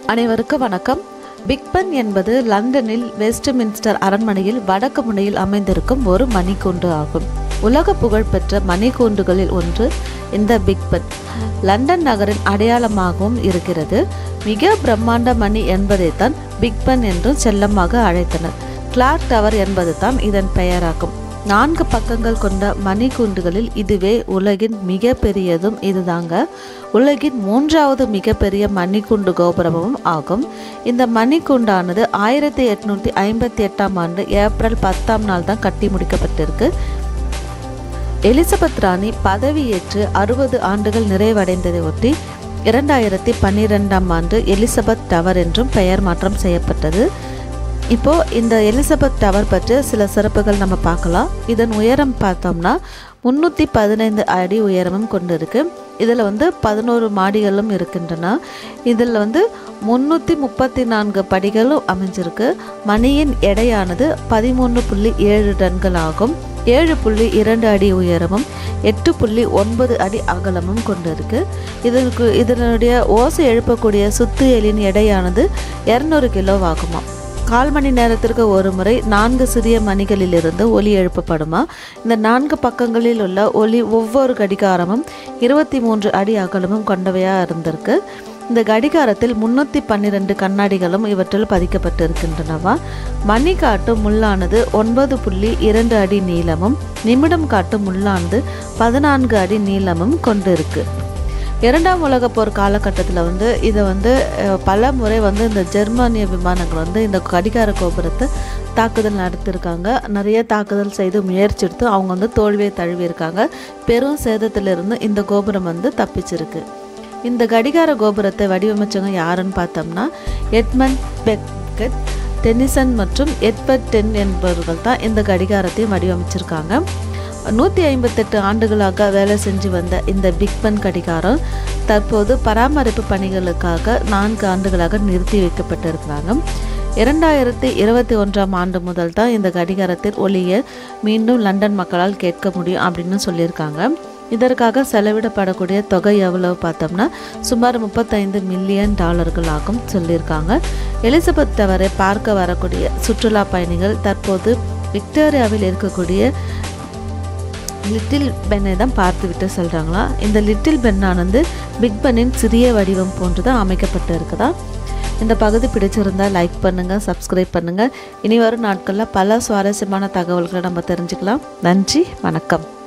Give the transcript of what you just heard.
அனைவருக்கும் வணக்கம் big pen என்பது லண்டனில் வெஸ்ட்மின்ஸ்டர் அரண்மனையில் வடக்கு முனையில் அமைந்திருக்கும் ஒரு மணிக்கூண்டு ஆகும் உலக புகழ்பெற்ற மணிக்கூண்டுகளில் ஒன்று இந்த பிக் பென் லண்டன் நகரின் அடையாளமாகவும் இருக்கிறது மிக பிரம்மாண்ட மணி என்பதைத்தான் பிக் பென் என்றும் செல்லமாக அழைத்தனர் கிளார்க் டவர் என்பது தான் இதன் பெயராகும் நான்கு பக்கங்கள் கொண்ட மணிக்கூண்டுகளில் இதுவே உலகின் மிக பெரியதும் இதுதாங்க உலகின் மூன்றாவது மிகப்பெரிய மணிக்கூண்டு கோபுரமும் ஆகும் இந்த மணிக்கூண்டானது ஆயிரத்தி எட்நூற்றி ஐம்பத்தி எட்டாம் ஆண்டு ஏப்ரல் பத்தாம் நாள் தான் கட்டி முடிக்கப்பட்டிருக்கு எலிசபெத் ராணி பதவியேற்று அறுபது ஆண்டுகள் நிறைவடைந்ததை ஒட்டி இரண்டாயிரத்தி பன்னிரெண்டாம் ஆண்டு எலிசபெத் டவர் என்றும் பெயர் மாற்றம் செய்யப்பட்டது இப்போ இந்த எலிசபெத் டவர் பற்றி சில சிறப்புகள் நம்ம பார்க்கலாம் இதன் உயரம் பார்த்தோம்னா முந்நூற்றி பதினைந்து அடி உயரமும் கொண்டு இருக்கு இதில் வந்து பதினோரு மாடிகளும் இருக்கின்றன இதில் வந்து முந்நூற்றி முப்பத்தி நான்கு படிகளும் அமைஞ்சிருக்கு மணியின் எடையானது பதிமூணு புள்ளி ஏழு டன்கள் ஆகும் ஏழு புள்ளி இரண்டு அடி உயரமும் எட்டு புள்ளி ஒன்பது அடி அகலமும் கொண்டு இருக்கு இதற்கு இதனுடைய ஓசை எழுப்பக்கூடிய சுத்து எலின் எடையானது இரநூறு கிலோ ஆகுமா கால் மணி நேரத்திற்கு ஒரு முறை நான்கு சிறிய மணிகளிலிருந்து ஒலி எழுப்பப்படுமா இந்த நான்கு பக்கங்களில் உள்ள ஒலி ஒவ்வொரு கடிகாரமும் இருபத்தி மூன்று அடி அகலமும் கொண்டவையாக இருந்திருக்கு இந்த கடிகாரத்தில் முன்னூற்றி பன்னிரெண்டு கண்ணாடிகளும் இவற்றில் பதிக்கப்பட்டிருக்கின்றனவா மணி காட்டும் முள்ளானது ஒன்பது புள்ளி இரண்டு அடி நீளமும் நிமிடம் காட்டும் முள்ளானது பதினான்கு அடி நீளமும் கொண்டு இருக்கு இரண்டாம் உலகப் போர் காலகட்டத்தில் வந்து இதை வந்து அஹ், பல முறை வந்து இந்த ஜெர்மானிய விமானங்கள் வந்து இந்த கடிகார கோபுரத்தை தாக்குதல் நடத்தியிருக்காங்க நிறைய தாக்குதல் செய்து முயற்சி எடுத்து அவங்க வந்து தோல்வியை தழுவியிருக்காங்க பெரும் சேதத்திலிருந்து இந்த கோபுரம் வந்து தப்பிச்சிருக்கு இந்த கடிகார கோபுரத்தை வடிவமைச்சவங்க யாருன்னு பார்த்தோம்னா எட்மண்ட் பெக்கெட் டென்னிசன் மற்றும் எட்வர்ட் டென் என்பவர்கள் தான் இந்த கடிகாரத்தையும் வடிவமைச்சிருக்காங்க நூற்றி ஐம்பத்தெட்டு ஆண்டுகளாக வேலை செஞ்சு வந்த இந்த பிக் பென் கடிகாரம் தற்போது பராமரிப்பு பணிகளுக்காக நான்கு ஆண்டுகளாக நிறுத்தி வைக்கப்பட்டிருக்கிறாங்க இரண்டாயிரத்தி இருபத்தி ஒன்றாம் ஆண்டு முதல் தான் இந்த கடிகாரத்தின் ஒளியை மீண்டும் லண்டன் மக்களால் கேட்க முடியும் அப்படின்னு சொல்லியிருக்காங்க இதற்காக செலவிடப்படக்கூடிய தொகை எவ்வளவு பார்த்தோம்னா சுமார் முப்பத்தைந்து மில்லியன் டாலர்கள் ஆகும் சொல்லியிருக்காங்க எலிசபெத் டவரை பார்க்க வரக்கூடிய சுற்றுலா பயணிகள் தற்போது விக்டோரியாவில் இருக்கக்கூடிய லிட்டில் பென்னை தான் பார்த்து விட்டு சொல்கிறாங்களா இந்த லிட்டில் பென்னானது பிக் பென்னின் சிறிய வடிவம் போன்று தான் அமைக்கப்பட்டு இருக்குதா இந்த பகுதி பிடிச்சிருந்தால் லைக் பண்ணுங்கள் சப்ஸ்கிரைப் பண்ணுங்கள் இனி வரும் நாட்களில் பல சுவாரஸ்யமான தகவல்களை நம்ம தெரிஞ்சுக்கலாம் நன்றி வணக்கம்